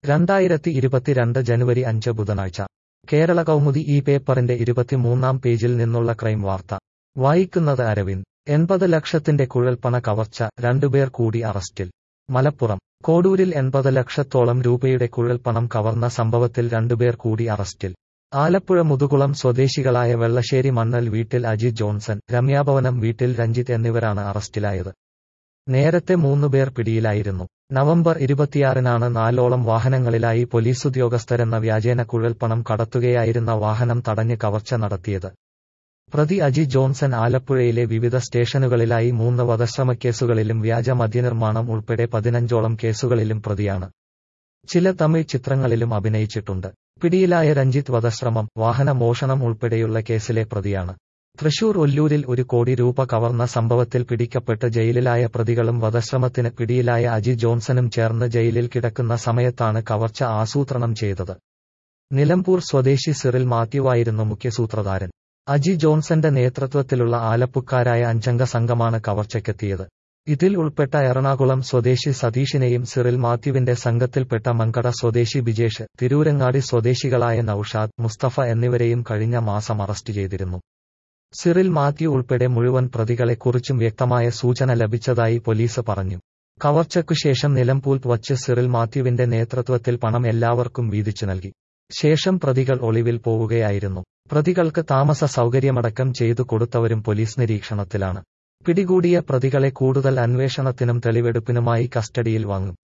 രണ്ടായിരത്തി ഇരുപത്തിരണ്ട് ജനുവരി അഞ്ച് ബുധനാഴ്ച കേരള കൗമുദി ഈ പേപ്പറിന്റെ ഇരുപത്തിമൂന്നാം പേജിൽ നിന്നുള്ള ക്രൈം വാർത്ത വായിക്കുന്നത് അരവിന്ദ് എൺപത് ലക്ഷത്തിന്റെ കുഴൽപ്പണ കവർച്ച രണ്ടുപേർ കൂടി അറസ്റ്റിൽ മലപ്പുറം കോഡൂരിൽ എൺപത് ലക്ഷത്തോളം രൂപയുടെ കുഴൽപ്പണം കവർന്ന സംഭവത്തിൽ രണ്ടുപേർ കൂടി അറസ്റ്റിൽ ആലപ്പുഴ മുതുകുളം സ്വദേശികളായ വെള്ളശ്ശേരി മണ്ണൽ വീട്ടിൽ അജിത് ജോൺസൺ രമ്യാഭവനം വീട്ടിൽ രഞ്ജിത്ത് എന്നിവരാണ് അറസ്റ്റിലായത് നേരത്തെ മൂന്നുപേർ പിടിയിലായിരുന്നു നവംബർ ഇരുപത്തിയാറിനാണ് നാലോളം വാഹനങ്ങളിലായി പോലീസുദ്യോഗസ്ഥരെന്ന വ്യാജേന കുഴൽപ്പണം കടത്തുകയായിരുന്ന വാഹനം തടഞ്ഞ് കവർച്ച നടത്തിയത് പ്രതി അജി ജോൺസൺ ആലപ്പുഴയിലെ വിവിധ സ്റ്റേഷനുകളിലായി മൂന്ന് വധശ്രമക്കേസുകളിലും വ്യാജ മദ്യനിർമ്മാണം ഉൾപ്പെടെ പതിനഞ്ചോളം കേസുകളിലും പ്രതിയാണ് ചില തമിഴ് ചിത്രങ്ങളിലും അഭിനയിച്ചിട്ടുണ്ട് പിടിയിലായ രഞ്ജിത്ത് വധശ്രമം വാഹന മോഷണം ഉൾപ്പെടെയുള്ള കേസിലെ പ്രതിയാണ് തൃശൂർ ഒല്ലൂരിൽ ഒരു കോടി രൂപ കവർന്ന സംഭവത്തിൽ പിടിക്കപ്പെട്ട് ജയിലിലായ പ്രതികളും വധശ്രമത്തിന് പിടിയിലായ അജി ജോൺസണും ചേർന്ന് ജയിലിൽ കിടക്കുന്ന സമയത്താണ് കവർച്ച ആസൂത്രണം ചെയ്തത് നിലമ്പൂർ സ്വദേശി സിറിൽ മാത്യുവായിരുന്നു മുഖ്യസൂത്രധാരൻ അജി ജോൺസന്റെ നേതൃത്വത്തിലുള്ള ആലപ്പുക്കാരായ അഞ്ചംഗ സംഘമാണ് കവർച്ചയ്ക്കെത്തിയത് ഇതിൽ ഉൾപ്പെട്ട എറണാകുളം സ്വദേശി സതീഷിനെയും സിറിൽ മാത്യുവിന്റെ സംഘത്തിൽപ്പെട്ട മങ്കട സ്വദേശി ബിജേഷ് തിരൂരങ്ങാടി സ്വദേശികളായ നൌഷാദ് മുസ്തഫ എന്നിവരെയും കഴിഞ്ഞ മാസം അറസ്റ്റ് ചെയ്തിരുന്നു സിറിൽ മാത്യു ഉൾപ്പെടെ മുഴുവൻ പ്രതികളെക്കുറിച്ചും വ്യക്തമായ സൂചന ലഭിച്ചതായി പോലീസ് പറഞ്ഞു കവർച്ചയ്ക്കുശേഷം നിലമ്പൂർ വച്ച് സിറിൽ മാത്യുവിന്റെ നേതൃത്വത്തിൽ പണം എല്ലാവർക്കും വീതിച്ചു നൽകി ശേഷം പ്രതികൾ ഒളിവിൽ പോവുകയായിരുന്നു പ്രതികൾക്ക് താമസ സൗകര്യമടക്കം ചെയ്തു കൊടുത്തവരും പോലീസ് നിരീക്ഷണത്തിലാണ് പിടികൂടിയ പ്രതികളെ കൂടുതൽ അന്വേഷണത്തിനും തെളിവെടുപ്പിനുമായി കസ്റ്റഡിയിൽ വാങ്ങും